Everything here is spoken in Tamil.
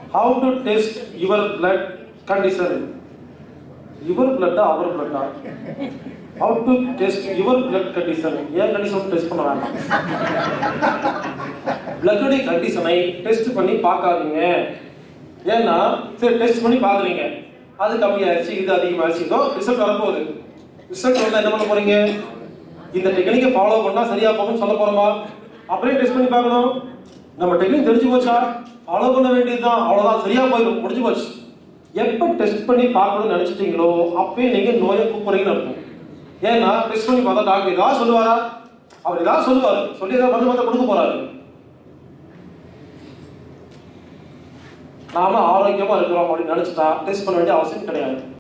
how to test your blood condition your பிளட்டா அவர் பிளட்டா how to test your blood condition ஏன் கண்டிஷன் டெஸ்ட் பண்ண வேண்டாம் பிளட்டுடைய கண்டிஷனை டெஸ்ட் பண்ணி பார்க்காதீங்க ஏன்னா சரி டெஸ்ட் பண்ணி பார்க்குறீங்க அது கம்மியாயிருச்சு இது அதிகமாகிடுச்சு இதோ ரிசல்ட் வரப்போகுது ரிசல்ட் வந்தால் என்ன பண்ண போறீங்க இந்த டெக்னிக்கை ஃபாலோ பண்ணா சரியா போகும்னு சொல்ல போறோமா அப்படியே டெஸ்ட் பண்ணி பார்க்கணும் நம்ம டெக்னிக் தெரிஞ்சு போச்சா ஃபாலோ பண்ண வேண்டியதுதான் அவ்வளவுதான் சரியா போயிடும் முடிஞ்சு போச்சு எப்போ டெஸ்ட் பண்ணி பார்க்கணும்னு நினைச்சிட்டீங்களோ அப்பயே நீங்க நோயை கூப்பிடுறீங்கன்னு அர்த்தம் ஏன்னா டெஸ்ட் பண்ணி பார்த்தா டாக்டர் ஏதாவது சொல்லுவாரா அவர் ஏதாவது சொல்லுவாரு சொல்லி ஏதாவது மருந்து மருந்து கொடுக்க போறாரு நாம ஆரோக்கியமா இருக்கிறோம் அப்படின்னு நினைச்சிட்டா டெஸ்ட் பண்ண வேண்டிய அவசியம் கிடையாது